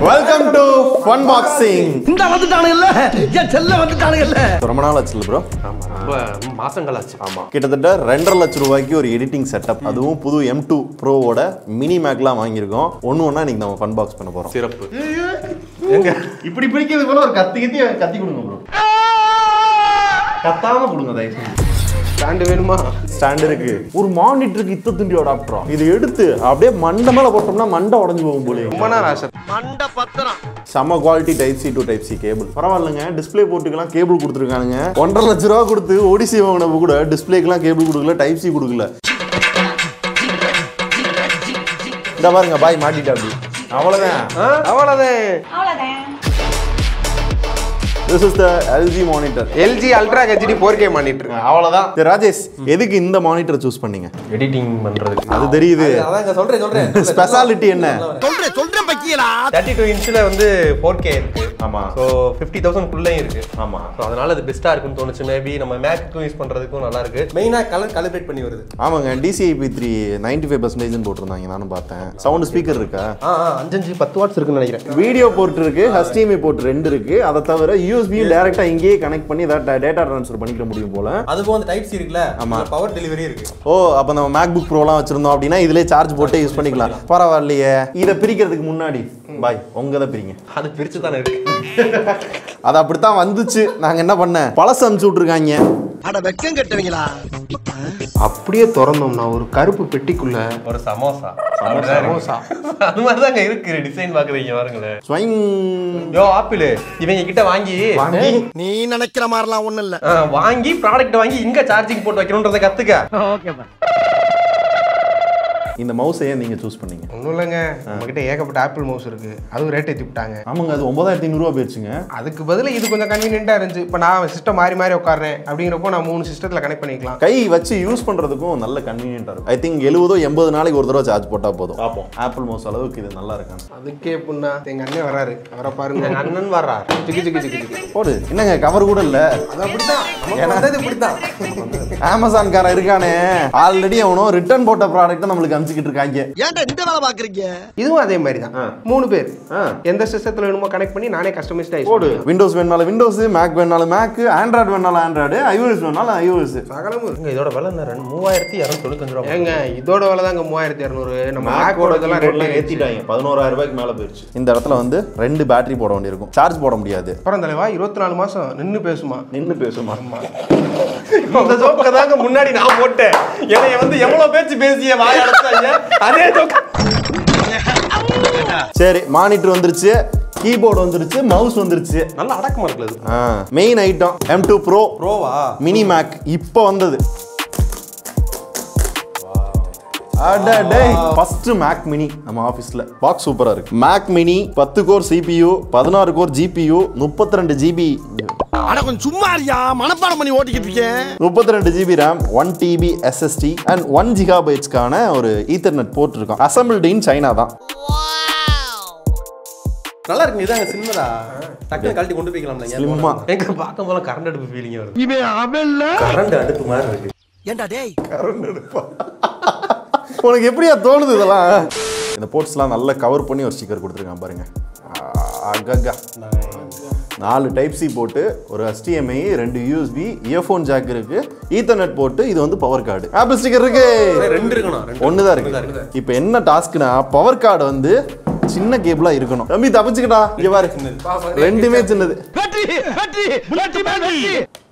Welcome to fun boxing இந்த வந்துட்டானுங்கல்ல என் செல்ல வந்துட்டானுங்கல்ல ரொம்ப நாள் ஆச்சுல ப்ரோ ஆமா ரொம்ப மாசங்களாச்சு ஆமா கிட்டத்தட்ட ரெண்டரை லட்ச ரூபாய்க்கு ஒரு எடிட்டிங் செட்டப் அதுவும் புது எம் டூ ப்ரோவோட மினி மேக்லாம் வாங்கியிருக்கோம் ஒன்று ஒன்றா இன்னைக்கு நம்ம ஃபன் பாக்ஸ் பண்ண போறோம் சிறப்பு எங்க இப்படி பிடிக்கிறது போல ஒரு கத்தி கத்தி கத்தி கொடுங்க ப்ரோ கத்தாம கொடுங்க தயவு ஸ்டாண்டு வேணுமா ஸ்டாண்ட் இருக்கு ஒரு மானிட்டருக்கு இத்த துண்டி அடாப்டரா இது எடுத்து அப்படியே மண்டை மேல போட்டோம்னா மண்டை உடஞ்சு போகும் போல ரொம்ப நாள் ஆசை செம்ம quality type C to type C cable பரவாயில்லைங்க டிஸ்ப்ளே போர்ட்டுக்கெல்லாம் கேபிள் கொடுத்துருக்கானுங்க ஒன்றரை லட்ச ரூபா கொடுத்து ஓடிசி வாங்கினப்ப கூட டிஸ்பிளேக்கெல்லாம் கேபிள் கொடுக்கல டைப் சி கொடுக்கல இந்த பாருங்க பாய் மாட்டிட்டா அப்படி அவ்வளவுதான் அவ்வளோதான் அவ்வளோதான் this is the LG monitor LG ultra HD four K monitor அவ்வளவுதான் சரி, ராஜேஷ் எதுக்கு இந்த மானிட்டர் சூஸ் பண்ணீங்க எடிட்டிங் பண்றதுக்கு அது தெரியுது அதாங்க சொல்றேன் சொல்றேன் ஸ்பெஷாலிட்டி என்ன சொல்றேன் சொல்றேன் பக்கியலா தேர்ட்டி டூ இன்ச்சில் வந்து ஃபோர் கே இருக்கு ஆமா ஸோ ஃபிஃப்டி தௌசண்ட் குள்ளேயும் இருக்கு ஆமா ஸோ அதனால அது பெஸ்ட்டாக இருக்குன்னு தோணுச்சு மேபி நம்ம மேக்குக்கும் யூஸ் பண்ணுறதுக்கும் நல்லா இருக்கு மெயினா கலர் கலிப்ரேட் பண்ணி வருது ஆமாங்க DCIP three ninety five percentage போட்டிருந்தாங்க நானும் பார்த்தேன் சவுண்ட் ஸ்பீக்கர் இருக்கா ஆ ஆ, அஞ்சஞ்சு பத்து வாட்ஸ் இருக்குன்னு நினைக்கிறேன் வீடியோ போர்ட் இருக்கு HDMI போர்ட் ரெண்டு இருக்கு அதை தவிர யூஎஸ்பியும் டைரக்டா இங்கேயே கனெக்ட் பண்ணி ஏதாவது டேட்டா ட்ரான்ஸ்ஃபர் பண்ணிக்க முடியும் போல அதுக்கும் அந்த டைப் சி இருக்குல்ல ஆமா. பவர் டெலிவரி இருக்கு ஓ அப்போ நம்ம மேக் புக் ப்ரோலாம் வச்சிருந்தோம் அப்படின்னா இதுலயே சார்ஜ் போட்டு யூஸ் பண்ணிக்கலாம் பரவாயில்லையே இதை பிரிக்கிறதுக்கு முன்னாடி பாய் உங்க தான் பிரிங்க அது பிரிச்சு தானே இருக்கு அது அப்படித்தான் வந்துச்சு நாங்க என்ன பண்ண பழசு அனுப்பிச்சு விட்டுருக்காங்க அட வெக்கம் கட்டுவீங்களா அப்படியே திறந்தோம்னா ஒரு கருப்பு பெட்டிக்குள்ள ஒரு சமோசா சமோசா அது மாதிரி தாங்க இருக்கு டிசைன் பாக்குறீங்க பாருங்களேன் ஸ்வைங் யோ ஆப்பிள் இவங்க கிட்ட வாங்கி நீ நினைக்கிற மாதிரிலாம் ஒண்ணும் இல்ல ஆ, வாங்கி ப்ராடக்ட் வாங்கி இங்க சார்ஜிங் போட்டு வைக்கணும்ன்றத கத்துக்க ஓகேப்பா இந்த மவுஸை ஏன் நீங்க சூஸ் பண்ணீங்க ஒன்றும் இல்லைங்க நம்மகிட்ட ஏகப்பட்ட ஆப்பிள் மவுஸ் இருக்கு அதுவும் ரேட் ஏற்றி விட்டாங்க ஆமாங்க அது ஒன்பதாயிரத்தி ஐநூறுரூவா போயிடுச்சுங்க அதுக்கு பதிலா இது கொஞ்சம் கன்வீனியன்ட்டாக இருந்துச்சு இப்போ நான் சிஸ்டம் மாறி மாறி உட்காடுறேன் அப்படிங்கிறப்போ நான் மூணு சிஸ்டத்தில் கனெக்ட் பண்ணிக்கலாம் கை வச்சு யூஸ் பண்றதுக்கும் நல்ல கன்வீனியன்ட்டா இருக்கும் ஐ திங்க் எழுபதோ எண்பது நாளைக்கு ஒரு தடவை சார்ஜ் போட்டா போதும் பார்ப்போம் ஆப்பிள் மவுஸ் அளவுக்கு இது நல்லா இருக்கான்னு அதுக்கே புண்ணா எங்கள் அண்ணன் வராரு அவரை பாருங்க எங்க அண்ணன் வர்றார் சிக்கி சிக்கி சிக்கி சிக்கி போடு என்னங்க கவர் கூட இல்ல அது அப்படித்தான் நமக்கு வந்தது இப்படித்தான் அமேசான் காரன் இருக்கானே ஆல்ரெடி அவனோ ரிட்டர்ன் போட்ட ப்ராடக்ட்டை நம்மளுக்கு அனுப்பிச்சிட்டு இருக்காங்க ஏன்டா இந்த வேலை பாக்குறீங்க இதுவும் அதே மாதிரி தான் ஆ. மூணு பேர் ஆ. எந்த சிஸ்டத்தில் வேணுமோ கனெக்ட் பண்ணி நானே கஸ்டமைஸ்டாக போடு விண்டோஸ் வேணாலும் விண்டோஸ் மேக் வேணாலும் மேக் ஆண்ட்ராய்டு வேணாலும் ஆண்ட்ராய்டு ஐஓஎஸ் வேணாலும் ஐஓஎஸ் சகலமும் இருக்கு. இங்க இதோட விலை என்ன ரெண்டு மூவாயிரத்தி இரநூத்தி தொண்ணூத்தஞ்சு ரூபா ஏங்க இதோட விலை தாங்க மூவாயிரத்தி இரநூறு நம்ம மேக்கோட மேக்கோட இதெல்லாம் ரேட்ல ரேட் ஏத்திட்டாங்க பதினோராயிரம் ரூபாய்க்கு மேல போயிருச்சு இந்த இடத்துல வந்து ரெண்டு பேட்டரி போட வேண்டியிருக்கும் சார்ஜ் போட முடியாது அப்புறம் தலைவா இருபத்தி நாலு மாசம் நின்று பேசுமா நின்னு பேசுமா இந்த ஜோக்க தாங்க முன்னாடி நான் போட்டேன் என்னைய வந்து எவ்வளவு பேச்சு பேசிய வாய் அடைச்சாங்க அதே ஜோக்க சரி மானிட்டர் வந்துருச்சு கீபோர்டு வந்துருச்சு மவுஸ் வந்துருச்சு நல்லா அடக்கமா இருக்குல்ல இது main item M two pro ப்ரோவா மினி மேக் இப்போ வந்தது ஃபர்ஸ்ட் மேக் மினி நம்ம ஆஃபீஸில் பாக்ஸ் சூப்பராக இருக்கு மேக் மினி பத்து கோர் சிபியு பதினாறு கோர் ஜிபியு முப்பத்தி ரெண்டு ஜிபி அட கொஞ்சம் சும்மா இருக்கியா மனப்பாடம் பண்ணி ஓட்டிக்கிட்டு இருக்கேன் முப்பத்தி ரெண்டு GB RAM one TB SSD and one ஜிகாபைட்ஸ்க்கான ஒரு ஈத்தர்நெட் போர்ட் இருக்கும் அசம்பிள்டு இன் சைனா தான் நல்லா இருக்கு இதாங்க சின்னதா டக்குனு கழட்டி கொண்டு போய்க்கலாம்ல ஸ்லிம்மா எங்க பார்க்கும் போல கரண்ட் அடுப்பு ஃபீலிங் வருது இவன் அவன்ல கரண்ட் அடுப்பு மாதிரி இருக்கு ஏன்டா டேய் உனக்கு எப்படியா தோணுது இதெல்லாம் இந்த போர்ட்ஸ்லாம் நல்லா கவர் பண்ணி ஒரு ஸ்டிக்கர் கொடுத்துருக்கான் பாருங்க அககா நாலு டைப் சி போட்டு ஒரு HDMI ரெண்டு யூஎஸ்பி இயர்ஃபோன் ஜாக் இருக்கு ஈத்தர்நெட் போட்டு இது வந்து பவர் கார்டு ஆப்பிள் ஸ்டிக்கர் இருக்கு ரெண்டு இருக்கணும் ரெண்டு ஒன்று தான் இருக்கு இப்போ என்ன டாஸ்க்னா பவர் கார்டு வந்து சின்ன கேபிளா இருக்கணும் தம்பி தப்பிச்சுக்கிட்டா இங்க பாரு ரெண்டுமே சின்னது வெற்றி வெற்றி வெற்றி வெற்றி